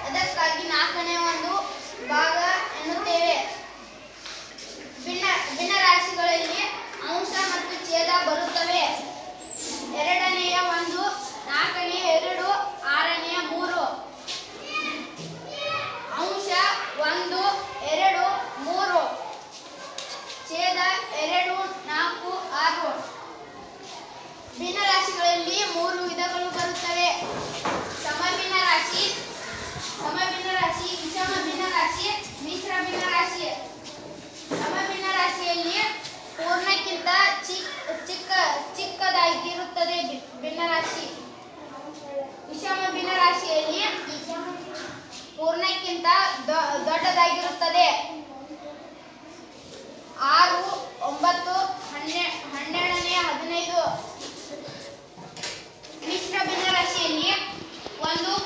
ಅದಕ್ಕಾಗಿ ನಾಲ್ಕನೇ ಒಂದು ಭಾಗ ಎನ್ನುತ್ತೇವೆ ಭಿನ್ನ ಭಿನ್ನ ರಾಶಿಗಳಲ್ಲಿ ಅಂಶ ಮತ್ತು ಛೇದ ಬರುತ್ತವೆ ಎರಡನೆಯ ಒಂದು ನಾಲ್ಕನೆಯ ಎರಡು ಆರನೆಯ ಮೂರು ಅಂಶ ಒಂದು ಎರಡು ಮೂರು ಛೇದ ಎರಡು ನಾಲ್ಕು ಆರು ಭಿನ್ನ ರಾಶಿಗಳಲ್ಲಿ ಮೂರು ವಿಧಗಳು ಬರುತ್ತವೆ ಸಮಭಿನ್ನ ರಾಶಿ ಸಮಭಿನ್ನ ರಾಶಿ ವಿಷಮ ಭಿನ್ನ ರಾಶಿ ಮಿಶ್ರ ಭಿನ್ನ ರಾಶಿ ಸಮಭಿನ್ನ ರಾಶಿಯಲ್ಲಿ ಪೂರ್ಣಕ್ಕಿಂತ ಚಿಕ್ಕ ಚಿಕ್ಕ ಚಿಕ್ಕದಾಗಿರುತ್ತದೆ ಬಿ- ಭಿನ್ನ ರಾಶಿ ವಿಷಮ ಭಿನ್ನ ರಾಶಿಯಲ್ಲಿ ಪೂರ್ಣಕ್ಕಿಂತ ದೊ- ದೊಡ್ಡದಾಗಿರುತ್ತದೆ ಆರು ಒಂಬತ್ತು ಹನ್ನೆ ಹನ್ನೆರಡನೇ ಹದಿನೈದು ಮಿಶ್ರ ಭಿನ್ನರಾಶಿಯಲ್ಲಿ ಒಂದು